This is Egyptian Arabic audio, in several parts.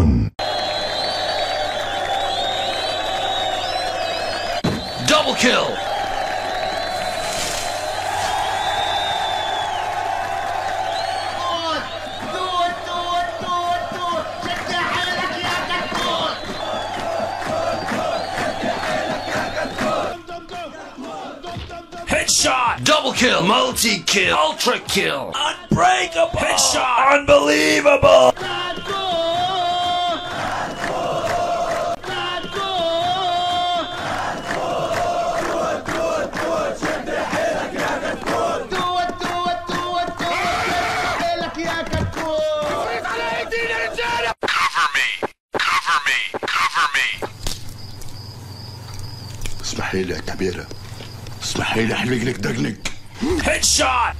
one. Double kill! دوت دوت دوت دوت دوت شد حيلك يا كتكوت Headshot! Double kill! Multi kill! Ultra kill! Unbreakable! Headshot! Unbelievable! دوت دوت دوت دوت حيلك يا كتكوت Cover me! Cover me! Cover me! اسمحي لي يا كبيرة اسمحي لي احلق لك دقنك Headshot!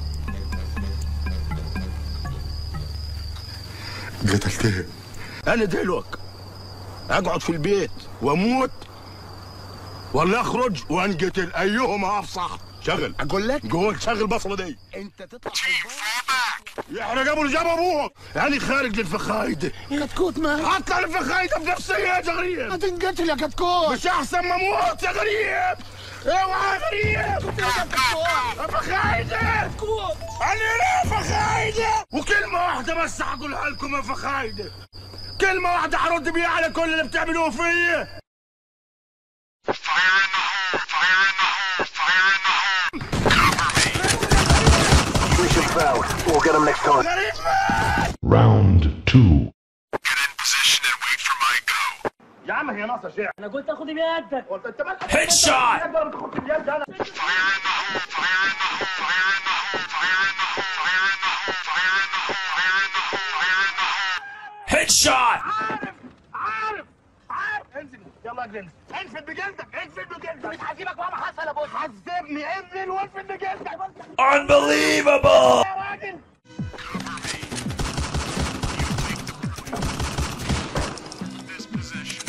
قتلتها انا دلوك اقعد في البيت واموت ولا اخرج وانقتل ايهما افصح شغل اقول لك قول شغل بصمه دي انت تطلع يحرق ابو جاب ابوه يعني خارج للفخايده كتكوت ما اطلع للفخايده بنفسي يا غريب هتنقتل يا كتكوت مش احسن ما اموت يا غريب اوعى يا غريب فخايده انا لا فخايده وكلمه واحده بس هقولها لكم يا فخايده كلمه واحده هرد بيها على كل اللي بتعملوه فيا Fire in the hole! Fire in the hole! Fire in the hole! Cover me! Mission failed. We'll get them next time. غريب مات Round two. Get in position and wait for my go. يا عم هي ناقصه شيء انا قلت اخذ بيدك قلت انت مالك Headshot! تقدر تاخد اليد انا Fire in the hole! Fire in the hole! Fire in the hole! Fire in the hole! Fire in the hole! Fire in the hole! Fire in the hole! Fire in the hole! Headshot! عارف عارف عارف انزل يلا اجري انزل انزل بجلدك انزل بجلدك مش هسيبك مهما حصل يا بوس عذبني انزل وانزل بجلدك Unbelievable! يا راجل This position.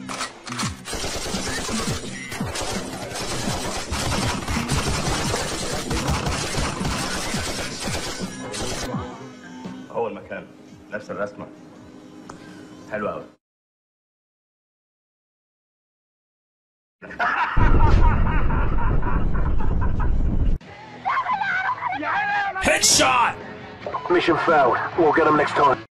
هو المكان نفس الرسمة حلو قوي Headshot! Mission failed. We'll get them next time.